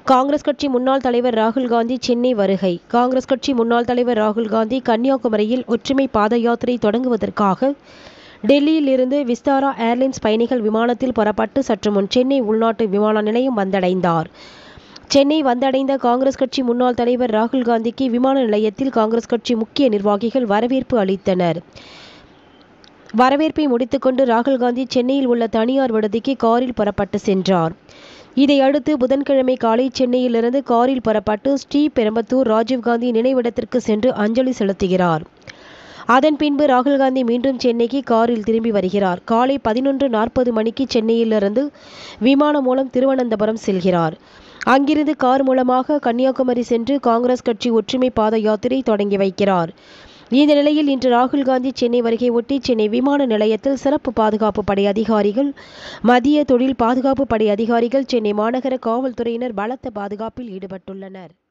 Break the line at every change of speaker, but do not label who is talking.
காங்கிரஸ் கட்சி முன்னாள் தலைவர் ராகுல் காந்தி சென்னை வருகை காங்கிரஸ் கட்சி முன்னாள் தலைவர் ராகுல் காந்தி கன்னியாகுமரியில் ஒற்றுமை பாத யாத்திரை தொடங்குவதற்காக டெல்லியில் இருந்து விஸ்தாரா ஏர்லைன்ஸ் பயணிகள் விமானத்தில் புறப்பட்டு சற்று முன் சென்னை உள்நாட்டு விமான நிலையம் வந்தடைந்தார் சென்னை வந்தடைந்த காங்கிரஸ் கட்சி முன்னாள் தலைவர் ராகுல் காந்திக்கு விமான நிலையத்தில் காங்கிரஸ் கட்சி முக்கிய நிர்வாகிகள் வரவேற்பு அளித்தனர் வரவேற்பை முடித்துக்கொண்டு ராகுல் காந்தி சென்னையில் உள்ள தனியார் விடுதிக்கு காரில் புறப்பட்டு சென்றார் இதையடுத்து புதன்கிழமை காலை சென்னையிலிருந்து காரில் புறப்பட்டு ஸ்ரீபெரும்பத்தூர் ராஜீவ்காந்தி நினைவிடத்திற்கு சென்று அஞ்சலி செலுத்துகிறார் அதன் பின்பு ராகுல் காந்தி மீண்டும் சென்னைக்கு காரில் திரும்பி வருகிறார் காலை பதினொன்று நாற்பது மணிக்கு சென்னையிலிருந்து விமானம் மூலம் திருவனந்தபுரம் செல்கிறார் அங்கிருந்து கார் மூலமாக கன்னியாகுமரி சென்று காங்கிரஸ் கட்சி ஒற்றுமை பாத யாத்திரை தொடங்கி வைக்கிறார் இந்த நிலையில் இன்று ராகுல் காந்தி சென்னை வருகை ஒட்டி சென்னை விமான நிலையத்தில் சிறப்பு பாதுகாப்பு படை அதிகாரிகள் மத்திய தொழில் பாதுகாப்பு படை அதிகாரிகள் சென்னை மாநகர காவல்துறையினர் பலத்த பாதுகாப்பில் ஈடுபட்டுள்ளனர்